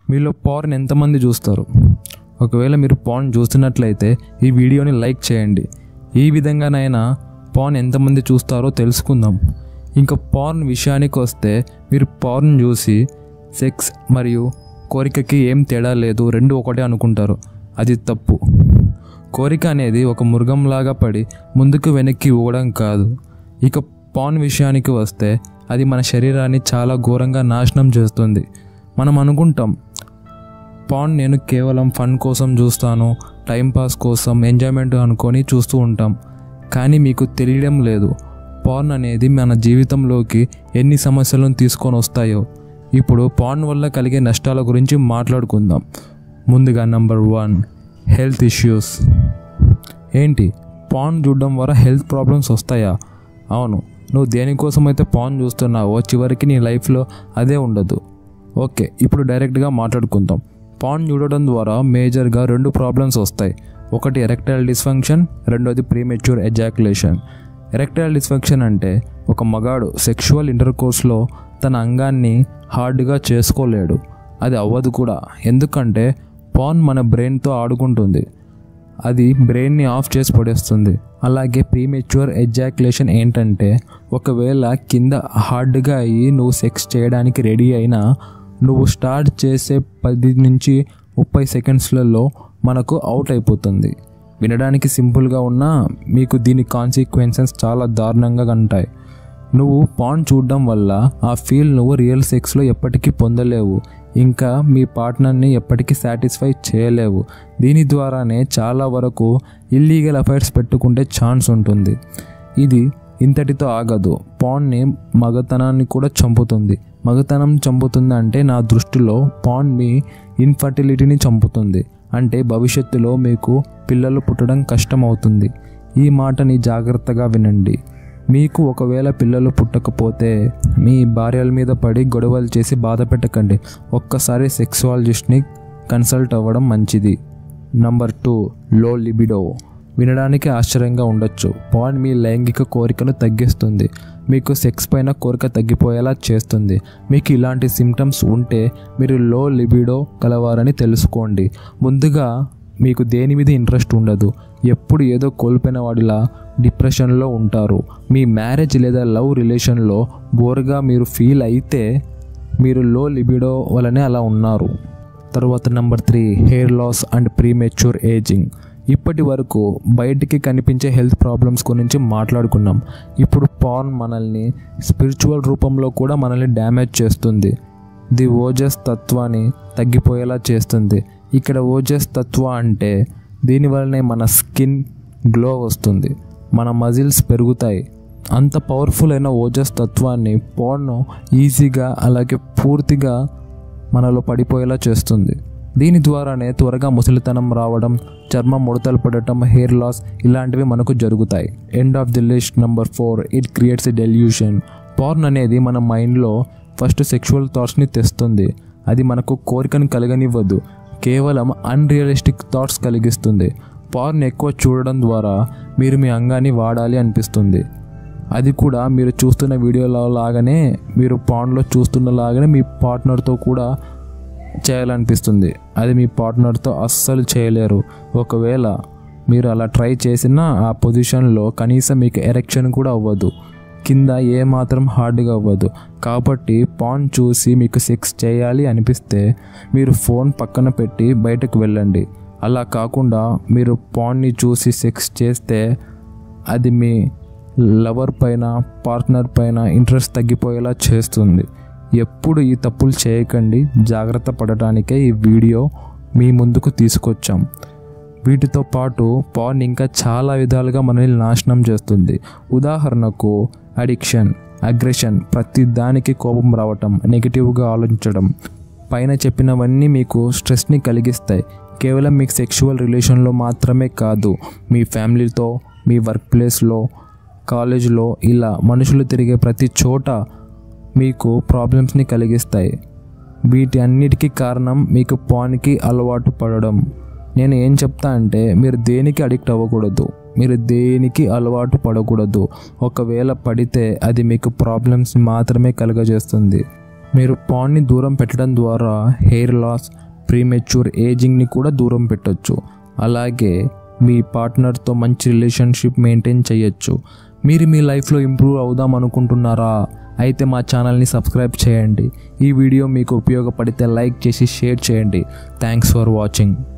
మీలో పార్న్ ఎంతమంది చూస్తారు ఒకవేళ మీరు పాన్ చూస్తున్నట్లయితే ఈ వీడియోని లైక్ చేయండి ఈ విధంగానైనా పాన్ ఎంతమంది చూస్తారో తెలుసుకుందాం ఇంకా పార్న్ విషయానికి వస్తే మీరు పార్న్ చూసి సెక్స్ మరియు కోరికకి ఏం తేడా లేదు రెండు ఒకటే అనుకుంటారు అది తప్పు కోరిక అనేది ఒక మృగంలాగా పడి ముందుకు వెనక్కి ఊగడం కాదు ఇక పాన్ విషయానికి వస్తే అది మన శరీరాన్ని చాలా ఘోరంగా నాశనం చేస్తుంది మనం అనుకుంటాం పాన్ నేను కేవలం ఫన్ కోసం చూస్తాను టైంపాస్ కోసం ఎంజాయ్మెంట్ అనుకొని చూస్తూ ఉంటాం కానీ మీకు తెలియడం లేదు పాన్ అనేది మన జీవితంలోకి ఎన్ని సమస్యలను తీసుకొని వస్తాయో ఇప్పుడు పాన్ వల్ల కలిగే నష్టాల గురించి మాట్లాడుకుందాం ముందుగా నంబర్ వన్ హెల్త్ ఇష్యూస్ ఏంటి పాన్ చూడడం వల్ల హెల్త్ ప్రాబ్లమ్స్ వస్తాయా అవును నువ్వు దేనికోసం అయితే పాన్ చూస్తున్నావో చివరికి నీ లైఫ్లో అదే ఉండదు ఓకే ఇప్పుడు డైరెక్ట్గా మాట్లాడుకుందాం పాన్ చూడడం ద్వారా మేజర్గా రెండు ప్రాబ్లమ్స్ వస్తాయి ఒకటి ఎరెక్టైల్ డిస్ఫంక్షన్ రెండోది ప్రీమెచ్యూర్ ఎజాకులేషన్ ఎరెక్టైల్ డిస్ఫంక్షన్ అంటే ఒక మగాడు సెక్షువల్ ఇంటర్కోర్స్లో తన అంగాన్ని హార్డ్గా చేసుకోలేడు అది అవ్వదు కూడా ఎందుకంటే పాన్ మన బ్రెయిన్తో ఆడుకుంటుంది అది బ్రెయిన్ని ఆఫ్ చేసి పడేస్తుంది అలాగే ప్రీమెచ్యూర్ ఎజాకులేషన్ ఏంటంటే ఒకవేళ కింద హార్డ్గా అయ్యి నువ్వు సెక్స్ చేయడానికి రెడీ అయినా నువ్వు స్టార్ట్ చేసే పది నుంచి ముప్పై సెకండ్స్లలో మనకు అవుట్ అయిపోతుంది వినడానికి సింపుల్గా ఉన్నా మీకు దీని కాన్సిక్వెన్సెస్ చాలా దారుణంగా ఉంటాయి నువ్వు పాన్ చూడడం వల్ల ఆ ఫీల్ నువ్వు రియల్ సెక్స్లో ఎప్పటికీ పొందలేవు ఇంకా మీ పార్ట్నర్ని ఎప్పటికీ సాటిస్ఫై చేయలేవు దీని ద్వారానే చాలా వరకు ఇల్లీగల్ అఫైర్స్ పెట్టుకుంటే ఛాన్స్ ఉంటుంది ఇది ఇంతటితో ఆగదు పాన్ని మగతనాన్ని కూడా చంపుతుంది మగతనం చంపుతుంది అంటే నా దృష్టిలో పాన్ మీ ఇన్ఫర్టిలిటీని చంపుతుంది అంటే భవిష్యత్తులో మీకు పిల్లలు పుట్టడం కష్టమవుతుంది ఈ మాటని జాగ్రత్తగా వినండి మీకు ఒకవేళ పిల్లలు పుట్టకపోతే మీ భార్యల మీద పడి గొడవలు చేసి బాధ పెట్టకండి ఒక్కసారి సెక్సువాలజిస్ట్ని కన్సల్ట్ అవ్వడం మంచిది నంబర్ టూ లో లిబిడో వినడానికి ఆశ్చర్యంగా ఉండొచ్చు పాన్ మీ లైంగిక కోరికను తగ్గిస్తుంది మీకు సెక్స్ పైన కోరిక తగ్గిపోయేలా చేస్తుంది మీకు ఇలాంటి సిమ్టమ్స్ ఉంటే మీరు లో లిబిడో కలవారని తెలుసుకోండి ముందుగా మీకు దేని మీద ఇంట్రెస్ట్ ఉండదు ఎప్పుడు ఏదో కోల్పోయిన వాడిలా డిప్రెషన్లో ఉంటారు మీ మ్యారేజ్ లేదా లవ్ రిలేషన్లో బోర్గా మీరు ఫీల్ అయితే మీరు లో లిబిడో వలనే అలా ఉన్నారు తర్వాత number three hair loss and premature ageing ఇప్పటి వరకు బయటికి కనిపించే హెల్త్ ప్రాబ్లమ్స్ గురించి మాట్లాడుకున్నాం ఇప్పుడు పాన్ మనల్ని స్పిరిచువల్ రూపంలో కూడా మనల్ని డ్యామేజ్ చేస్తుంది ది ఓజస్ తత్వాన్ని తగ్గిపోయేలా చేస్తుంది ఇక్కడ ఓజస్ తత్వ అంటే దీనివల్లనే మన స్కిన్ గ్లో వస్తుంది మన మజిల్స్ పెరుగుతాయి అంత పవర్ఫుల్ అయిన ఓజస్ తత్వాన్ని పాన్ ఈజీగా అలాగే పూర్తిగా మనలో పడిపోయేలా చేస్తుంది దీని ద్వారానే త్వరగా ముసలితనం రావడం చర్మం ముడతలు పడటం హెయిర్ లాస్ ఇలాంటివి మనకు జరుగుతాయి end of the list number four it creates a delusion porn అనేది మన మైండ్లో ఫస్ట్ సెక్షువల్ థాట్స్ని తెస్తుంది అది మనకు కోరికను కలగనివ్వదు కేవలం అన్రియలిస్టిక్ థాట్స్ కలిగిస్తుంది పార్న్ ఎక్కువ చూడడం ద్వారా మీరు మీ అంగాన్ని వాడాలి అనిపిస్తుంది అది కూడా మీరు చూస్తున్న వీడియోలో లాగానే మీరు పాన్లో చూస్తున్న లాగానే మీ పార్ట్నర్తో కూడా చేయాలనిపిస్తుంది అది మీ పార్ట్నర్తో అస్సలు చేయలేరు ఒకవేళ మీరు అలా ట్రై చేసినా ఆ పొజిషన్లో కనీసం మీకు ఎరెక్షన్ కూడా అవ్వదు కింద ఏమాత్రం హార్డ్గా అవ్వదు కాబట్టి పాన్ చూసి మీకు సెక్స్ చేయాలి అనిపిస్తే మీరు ఫోన్ పక్కన పెట్టి బయటకు వెళ్ళండి అలా కాకుండా మీరు పాన్ని చూసి సెక్స్ చేస్తే అది మీ లవర్ పైన పార్ట్నర్ పైన ఇంట్రెస్ట్ తగ్గిపోయేలా చేస్తుంది ఎప్పుడు ఈ తప్పులు చేయకండి జాగ్రత్త పడటానికే ఈ వీడియో మీ ముందుకు తీసుకొచ్చాం వీటితో పాటు పాన్ ఇంకా చాలా విధాలుగా మనల్ని నాశనం చేస్తుంది ఉదాహరణకు అడిక్షన్ అగ్రెషన్ ప్రతి దానికి కోపం రావటం నెగిటివ్గా ఆలోచించడం పైన చెప్పినవన్నీ మీకు స్ట్రెస్ని కలిగిస్తాయి కేవలం మీకు సెక్షువల్ రిలేషన్లో మాత్రమే కాదు మీ ఫ్యామిలీతో మీ వర్క్ ప్లేస్లో కాలేజీలో ఇలా మనుషులు తిరిగే ప్రతి చోట మీకు ప్రాబ్లమ్స్ని కలిగిస్తాయి వీటి అన్నిటికీ కారణం మీకు పాన్కి అలవాటు పడడం నేను ఏం చెప్తా అంటే మీరు దేనికి అడిక్ట్ అవ్వకూడదు మీరు దేనికి అలవాటు పడకూడదు ఒకవేళ పడితే అది మీకు ప్రాబ్లమ్స్ మాత్రమే కలుగజేస్తుంది మీరు పాన్ని దూరం పెట్టడం ద్వారా హెయిర్ లాస్ ప్రీమెచ్యూర్ ఏజింగ్ని కూడా దూరం పెట్టొచ్చు అలాగే మీ పార్ట్నర్తో మంచి రిలేషన్షిప్ మెయింటైన్ చేయొచ్చు మీరు మీ లైఫ్లో ఇంప్రూవ్ అవుదాం అనుకుంటున్నారా అయితే మా ఛానల్ని సబ్స్క్రైబ్ చేయండి ఈ వీడియో మీకు ఉపయోగపడితే లైక్ చేసి షేర్ చేయండి థ్యాంక్స్ ఫర్ వాచింగ్